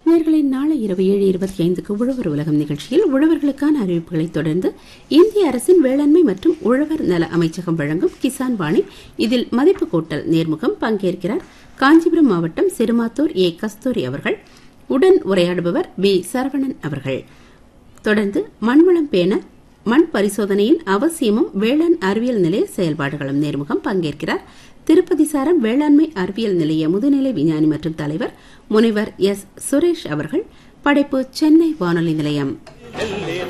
நேர்களை நாளை இரவு ஏழு இருபத்தி ஐந்துக்கு உழவர் உலகம் நிகழ்ச்சியில் உழவர்களுக்கான அறிவிப்புகளை தொடர்ந்து இந்திய அரசின் வேளாண்மை மற்றும் உழவர் நல அமைச்சகம் வழங்கும் கிசான் வாணி இதில் மதிப்பு கூட்டல் நேர்முகம் பங்கேற்கிறார் காஞ்சிபுரம் மாவட்டம் சிறுமாத்தூர் ஏ கஸ்தூரி அவர்கள் உடன் உரையாடுபவர் பி சரவணன் அவர்கள் தொடர்ந்து மண்வளம் பேண மண் பரிசோதனையின் அவசியமும் வேளாண் அறிவியல் நிலைய செயல்பாடுகளும் நேர்முகம் பங்கேற்கிறார் திருப்பதி சாரம் வேளாண்மை அறிவியல் நிலைய முதுநிலை விஞ்ஞானி மற்றும் தலைவர் முனைவர் எஸ் சுரேஷ் அவர்கள் படைப்பு சென்னை வானொலி நிலையம்